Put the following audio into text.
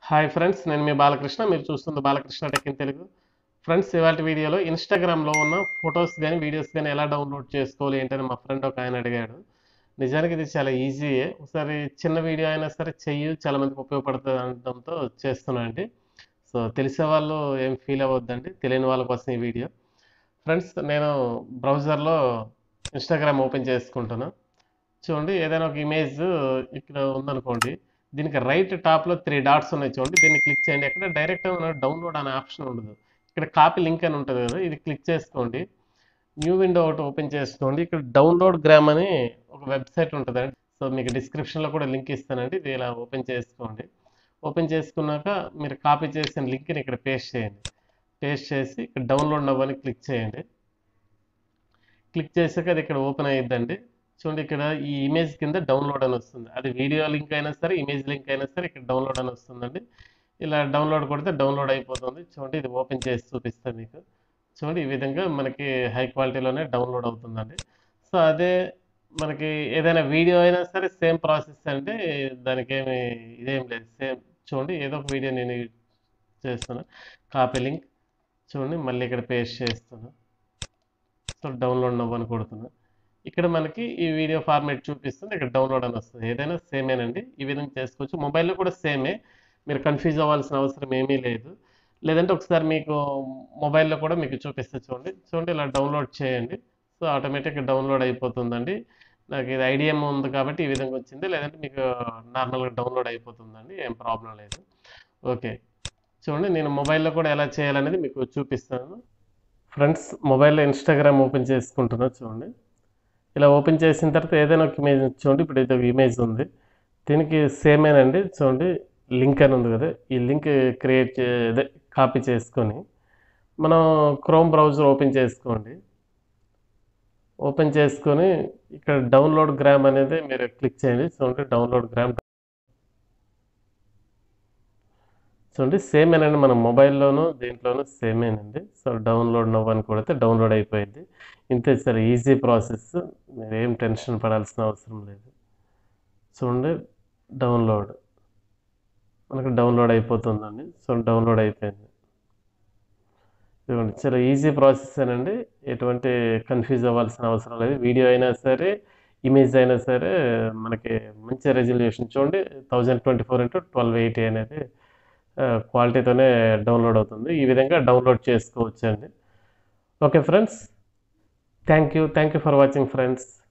hi friends నేను మీ బాలకృష్ణ మీరు చూస్తుంది Balakrishna tech in Telugu friends ఇవాళ వీడియోలో ఇన్స్టాగ్రామ్లో ఉన్న ఫొటోస్ కానీ వీడియోస్ కానీ ఎలా డౌన్లోడ్ చేసుకోవాలి ఏంటని మా ఫ్రెండ్ ఒక ఆయన అడిగాడు నిజానికి ఇది చాలా ఈజీయే ఒకసారి చిన్న వీడియో అయినా సరే చెయ్యి చాలా మందికి ఉపయోగపడుతుంది అనడంతో చేస్తున్నానండి సో తెలిసే వాళ్ళు ఏం ఫీల్ అవ్వద్దండి తెలియని వాళ్ళ కోసం ఈ వీడియో ఫ్రెండ్స్ నేను బ్రౌజర్లో ఇన్స్టాగ్రామ్ ఓపెన్ చేసుకుంటున్నాను చూడండి ఏదైనా ఒక ఇమేజ్ ఇక్కడ ఉందనుకోండి దీనికి రైట్ టాప్లో త్రీ డాట్స్ ఉన్నాయి చూడండి దీన్ని క్లిక్ చేయండి అక్కడ డైరెక్ట్ డౌన్లోడ్ అనే ఆప్షన్ ఉండదు ఇక్కడ కాపీ లింక్ అని ఉంటుంది కదా ఇది క్లిక్ చేసుకోండి న్యూ విండో ఒకటి ఓపెన్ చేసుకోండి ఇక్కడ డౌన్లోడ్ గ్రామ్ అని ఒక వెబ్సైట్ ఉంటుందండి సో మీకు డిస్క్రిప్షన్లో కూడా లింక్ ఇస్తానండి ఇది ఇలా ఓపెన్ చేసుకోండి ఓపెన్ చేసుకున్నాక మీరు కాపీ చేసిన లింక్ని ఇక్కడ పేస్ట్ చేయండి పేస్ట్ చేసి ఇక్కడ డౌన్లోడ్ నవ్వని క్లిక్ చేయండి క్లిక్ చేసాక అది ఇక్కడ ఓపెన్ అయ్యిద్దండి చూడండి ఇక్కడ ఈ ఇమేజ్ కింద డౌన్లోడ్ అని వస్తుంది అది వీడియో లింక్ అయినా సరే ఇమేజ్ లింక్ అయినా సరే ఇక్కడ డౌన్లోడ్ అని వస్తుందండి ఇలా డౌన్లోడ్ కొడితే డౌన్లోడ్ అయిపోతుంది చూడండి ఇది ఓపెన్ చేసి చూపిస్తాను మీకు చూడండి ఈ విధంగా మనకి హై క్వాలిటీలోనే డౌన్లోడ్ అవుతుందండి సో అదే మనకి ఏదైనా వీడియో అయినా సరే సేమ్ ప్రాసెస్ అంటే దానికి ఏమి ఇదేం లేదు సేమ్ చూడండి ఏదో ఒక వీడియో నేను చేస్తున్నా కాపీ లింక్ చూడండి మళ్ళీ ఇక్కడ పేస్ట్ చేస్తున్నా సో డౌన్లోడ్ నవ్వని కొడుతున్నా ఇక్కడ మనకి ఈ వీడియో ఫార్మేట్ చూపిస్తుంది ఇక్కడ డౌన్లోడ్ అని వస్తుంది ఏదైనా సేమేనండి ఈ విధంగా చేసుకోవచ్చు మొబైల్లో కూడా సేమే మీరు కన్ఫ్యూజ్ అవ్వాల్సిన అవసరం ఏమీ లేదు లేదంటే ఒకసారి మీకు మొబైల్లో కూడా మీకు చూపిస్తే చూడండి చూడండి ఇలా డౌన్లోడ్ చేయండి సో ఆటోమేటిక్గా డౌన్లోడ్ అయిపోతుందండి నాకు ఇది ఐడిఎం ఉంది కాబట్టి ఈ విధంగా వచ్చింది లేదంటే మీకు నార్మల్గా డౌన్లోడ్ అయిపోతుందండి ఏం ప్రాబ్లం లేదు ఓకే చూడండి నేను మొబైల్లో కూడా ఎలా చేయాలనేది మీకు చూపిస్తాను ఫ్రెండ్స్ మొబైల్లో ఇన్స్టాగ్రామ్ ఓపెన్ చేసుకుంటున్నా చూడండి ఇలా ఓపెన్ చేసిన తర్వాత ఏదైనా ఒక ఇమేజ్ చూడండి ఇప్పుడు ఇది ఒక ఇమేజ్ ఉంది దీనికి సేమేనండి చూడండి లింక్ అని ఉంది కదా ఈ లింక్ క్రియేట్ చే అదే కాపీ చేసుకొని మనం క్రోమ్ బ్రౌజర్ ఓపెన్ చేసుకోండి ఓపెన్ చేసుకొని ఇక్కడ డౌన్లోడ్ గ్రామ్ అనేది మీరు క్లిక్ చేయండి చూడండి డౌన్లోడ్ గ్రామ్ చూడండి సేమేనండి మన మొబైల్లోనూ దీంట్లోనూ సేమేనండి సో డౌన్లోడ్ నవ్వు అని కొడితే డౌన్లోడ్ అయిపోయింది ఇంతే సార్ ఈజీ ప్రాసెస్ మీరు ఏం టెన్షన్ పడాల్సిన అవసరం లేదు చూడండి డౌన్లోడ్ మనకు డౌన్లోడ్ అయిపోతుందండి సో డౌన్లోడ్ అయిపోయింది ఇదిగోండి చాలా ఈజీ ప్రాసెస్ అండి ఎటువంటి కన్ఫ్యూజ్ అవ్వాల్సిన అవసరం లేదు వీడియో అయినా సరే ఇమేజ్ అయినా సరే మనకి మంచి రెజల్యూషన్ చూడండి thousand twenty four into twelve eighty అనేది క్వాలిటీతోనే డౌన్లోడ్ అవుతుంది ఈ విధంగా డౌన్లోడ్ చేసుకోవచ్చు అండి okay friends thank you thank you for watching friends